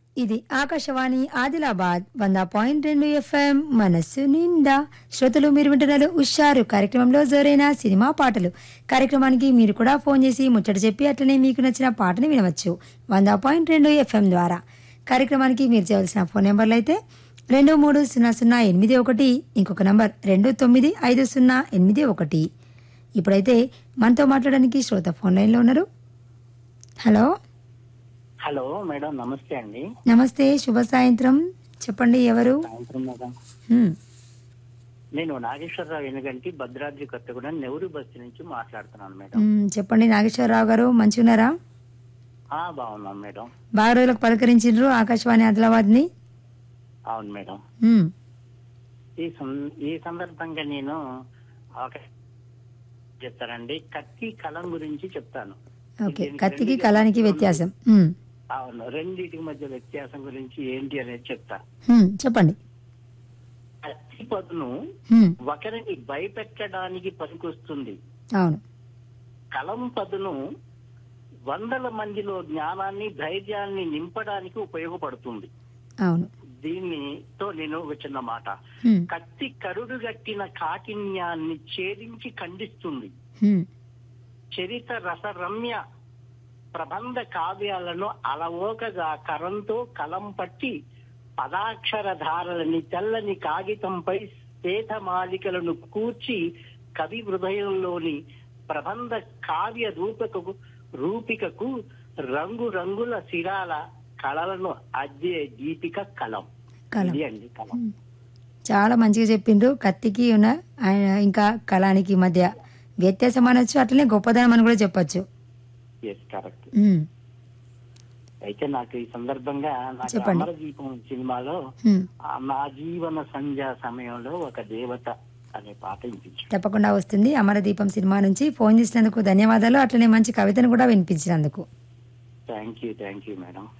ఇది ఆకాశవాణి ఆదిలాబాద్ వంద పాయింట్ రెండు ఎఫ్ఎం మనస్సు నిండా శ్రోతలు మీరు వింటున్నారు ఉషారు కార్యక్రమంలో జోరైన సినిమా పాటలు కార్యక్రమానికి మీరు కూడా ఫోన్ చేసి ముచ్చట చెప్పి అట్లనే మీకు నచ్చిన పాటని వినవచ్చు వంద పాయింట్ రెండు ఎఫ్ఎం ద్వారా కార్యక్రమానికి మీరు చేయవలసిన ఫోన్ నెంబర్లు అయితే రెండు మూడు సున్నా సున్నా ఎనిమిది ఒకటి ఇంకొక నంబర్ రెండు తొమ్మిది ఐదు సున్నా ఎనిమిది ఒకటి ఇప్పుడైతే మనతో మాట్లాడడానికి శ్రోత ఫోన్ లైన్లో ఉన్నారు హలో హలో మేడం నమస్తే అండి నమస్తే శుభ సాయంత్రం చెప్పండి ఎవరు సాయంత్రం మేడం హ్మ్, నేను నాగేశ్వరరావు ఎనుగంటి భద్రాద్రి కొత్తగూడెం నెవరు బస్సు నుంచి మాట్లాడుతున్నాను మేడం హ్మ్, చెప్పండి నాగేశ్వరరావు గారు మంచిగున్నారా ఆ బాగున్నాం మేడం బాగా రోజులకు పలకరించిండ్రు ఆకాశవాణి ఆదిలాబాద్ ని అవును మేడం ఈ సం- ఈ సందర్భంగా నేను ఒక చెప్తానండి కత్తి కలం గురించి చెప్తాను ఓకే దీనికి కత్తికి రెండు కళానికి వ్యత్యాసం హ్మ్, అవును రెండింటికి మధ్య వ్యత్యాసం గురించి ఏంటి అనేది చెప్తా హ్మ్, చెప్పండి కత్తి పదును హ్మ్, ఒకరిని భయపెట్టడానికి పనికొస్తుంది అవును కలం పదును వందల మందిలో జ్ఞానాన్ని ధైర్యాన్ని నింపడానికి ఉపయోగపడుతుంది అవును దీనితో నేను ఒక చిన్న మాట హ్మ్, కత్తి కరుడు గట్టిన కాఠిన్యాన్ని ఛేదించి ఖండిస్తుంది హ్మ్, చరిత రసరమ్య ప్రబంధ కావ్యాలను అలవోకగా కరంతో కలం పట్టి పదాక్షర ధారలని తెల్లని కాగితంపై శ్వేతమాలికలను కూర్చి కవి హృదయంలోని ప్రబంధ కావ్య రూపకకు రూపికకు రంగు రంగుల శిరాల కళలను అద్దే దీపిక కలం కలం ఇది అండి కలం చాలా మంచిగా చెప్పిండ్రు కత్తికి ఉన్న ఆయన ఇంకా కళానికి మధ్య వ్యత్యాసం అనొచ్చు అట్లనే గొప్పదనం అని కూడా చెప్పొచ్చు ఎస్ కరెక్ట్ హ్మ్, అయితే నాకు ఈ సందర్భంగా నాకు చెప్పండి. అమరదీపం సినిమాలో హ్మ్. ఆ నా జీవన సంధ్యా సమయంలో ఒక దేవత అనే పాట వినిపించాడు తప్పకుండా వస్తుంది అమరదీపం సినిమా నుంచి ఫోన్ చేసినందుకు ధన్యవాదాలు అట్లనే మంచి కవితను కూడా వినిపించినందుకు thank you thank you madam